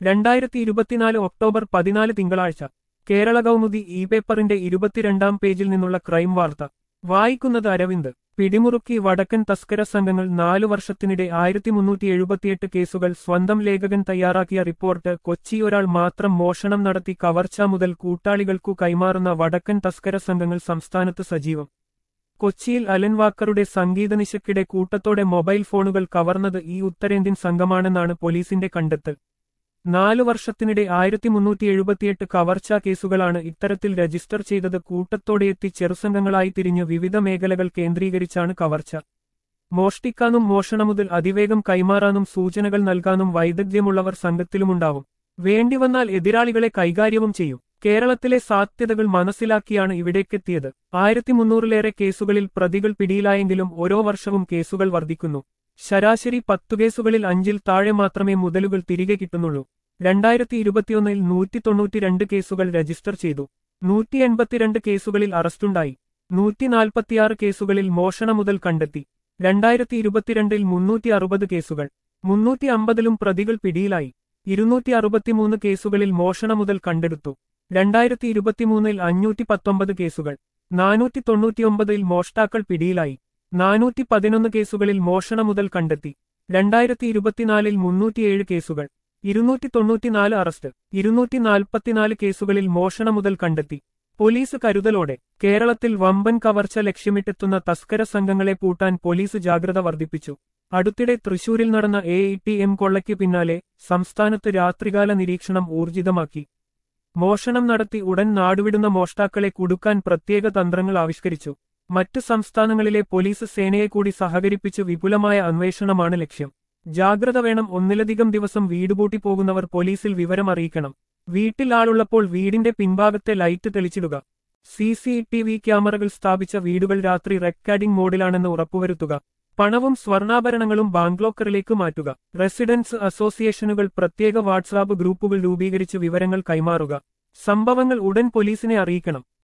രണ്ടായിരത്തി ഇരുപത്തിനാല് ഒക്ടോബർ പതിനാല് തിങ്കളാഴ്ച കേരള കൗമുദി ഇ പേപ്പറിന്റെ ഇരുപത്തിരണ്ടാം പേജിൽ നിന്നുള്ള ക്രൈം വാർത്ത വായിക്കുന്നത് അരവിന്ദ് പിടിമുറുക്കി വടക്കൻ തസ്കര സംഘങ്ങൾ നാലു വർഷത്തിനിടെ ആയിരത്തി മുന്നൂറ്റി എഴുപത്തിയെട്ട് കേസുകൾ സ്വന്തം ലേഖകൻ തയ്യാറാക്കിയ റിപ്പോർട്ട് കൊച്ചി ഒരാൾ മാത്രം മോഷണം നടത്തി കവർച്ച മുതൽ കൂട്ടാളികൾക്കു കൈമാറുന്ന വടക്കൻ തസ്കര സംഘങ്ങൾ സംസ്ഥാനത്ത് സജീവം കൊച്ചിയിൽ അലൻ വാക്കറുടെ സംഗീതനിശക്കിടെ കൂട്ടത്തോടെ മൊബൈൽ ഫോണുകൾ കവർന്നത് ഈ ഉത്തരേന്ത്യൻ സംഘമാണെന്നാണ് പോലീസിന്റെ കണ്ടെത്തൽ നാലു വർഷത്തിനിടെ ആയിരത്തി മുന്നൂറ്റി എഴുപത്തിയെട്ട് കവർച്ചാ കേസുകളാണ് ഇത്തരത്തിൽ രജിസ്റ്റർ ചെയ്തത് കൂട്ടത്തോടെയെത്തി ചെറുസംഘങ്ങളായി തിരിഞ്ഞ് വിവിധ മേഖലകൾ കേന്ദ്രീകരിച്ചാണ് കവർച്ച മോഷ്ടിക്കാനും മോഷണം മുതൽ അതിവേഗം കൈമാറാനും സൂചനകൾ നൽകാനും വൈദഗ്ധ്യമുള്ളവർ സംഘത്തിലുമുണ്ടാവും വേണ്ടിവന്നാൽ എതിരാളികളെ കൈകാര്യവും ചെയ്യും കേരളത്തിലെ സാധ്യതകൾ മനസ്സിലാക്കിയാണ് ഇവിടേക്കെത്തിയത് ആയിരത്തി മുന്നൂറിലേറെ കേസുകളിൽ പ്രതികൾ പിടിയിലായെങ്കിലും ഓരോ വർഷവും കേസുകൾ വർദ്ധിക്കുന്നു ശരാശരി പത്തു കേസുകളിൽ അഞ്ചിൽ താഴെ മാത്രമേ മുതലുകൾ തിരികെ കിട്ടുന്നുള്ളൂ രണ്ടായിരത്തി ഇരുപത്തിയൊന്നിൽ നൂറ്റി തൊണ്ണൂറ്റിരണ്ട് കേസുകൾ രജിസ്റ്റർ ചെയ്തു നൂറ്റി എൺപത്തിരണ്ട് കേസുകളിൽ അറസ്റ്റുണ്ടായി നൂറ്റി നാൽപ്പത്തിയാറ് കേസുകളിൽ മോഷണ മുതൽ കണ്ടെത്തി രണ്ടായിരത്തി ഇരുപത്തിരണ്ടിൽ മുന്നൂറ്റി അറുപത് കേസുകൾ മുന്നൂറ്റി അമ്പതിലും പ്രതികൾ പിടിയിലായി ഇരുന്നൂറ്റി അറുപത്തിമൂന്ന് കേസുകളിൽ മോഷണ മുതൽ കണ്ടെടുത്തു രണ്ടായിരത്തി ഇരുപത്തിമൂന്നിൽ അഞ്ഞൂറ്റി പത്തൊമ്പത് കേസുകൾ നാനൂറ്റി തൊണ്ണൂറ്റിയൊമ്പതിൽ മോഷ്ടാക്കൾ പിടിയിലായി നാനൂറ്റി പതിനൊന്ന് കേസുകളിൽ മോഷണ മുതൽ കണ്ടെത്തി രണ്ടായിരത്തി ഇരുപത്തിനാലിൽ മുന്നൂറ്റിയേഴ് കേസുകൾ ഇരുന്നൂറ്റി തൊണ്ണൂറ്റിനാല് അറസ്റ്റ് ഇരുന്നൂറ്റി നാൽപ്പത്തിനാല് കേസുകളിൽ മോഷണ മുതൽ കണ്ടെത്തി പോലീസ് കരുതലോടെ കേരളത്തിൽ വമ്പൻ കവർച്ച ലക്ഷ്യമിട്ടെത്തുന്ന തസ്കര സംഘങ്ങളെ പൂട്ടാൻ പോലീസ് ജാഗ്രത വർദ്ധിപ്പിച്ചു അടുത്തിടെ തൃശൂരിൽ നടന്ന എ ടി എം കൊള്ളയ്ക്ക് പിന്നാലെ സംസ്ഥാനത്ത് രാത്രികാല നിരീക്ഷണം ഊർജിതമാക്കി മോഷണം നടത്തി ഉടൻ നാടുവിടുന്ന മോഷ്ടാക്കളെ കുടുക്കാൻ പ്രത്യേക തന്ത്രങ്ങൾ ആവിഷ്കരിച്ചു മറ്റു സംസ്ഥാനങ്ങളിലെ പോലീസ് സേനയെ കൂടി സഹകരിപ്പിച്ച് വിപുലമായ അന്വേഷണമാണ് ലക്ഷ്യം ജാഗ്രത വേണം ഒന്നിലധികം ദിവസം വീടുപൂട്ടി പോകുന്നവർ പോലീസിൽ വിവരം അറിയിക്കണം വീട്ടിൽ ആളുള്ളപ്പോൾ വീടിന്റെ പിൻഭാഗത്തെ ലൈറ്റ് തെളിച്ചിടുക സി സി ടി വി ക്യാമറകൾ സ്ഥാപിച്ച വീടുകൾ രാത്രി റെക്കോർഡിംഗ് മോഡിലാണെന്ന് ഉറപ്പുവരുത്തുക പണവും സ്വർണ്ണാഭരണങ്ങളും ബാങ്ക്ലോക്കറിലേക്ക് മാറ്റുക റെസിഡൻസ് അസോസിയേഷനുകൾ പ്രത്യേക വാട്സാപ്പ് ഗ്രൂപ്പുകൾ രൂപീകരിച്ച് വിവരങ്ങൾ കൈമാറുക സംഭവങ്ങൾ ഉടൻ പോലീസിനെ അറിയിക്കണം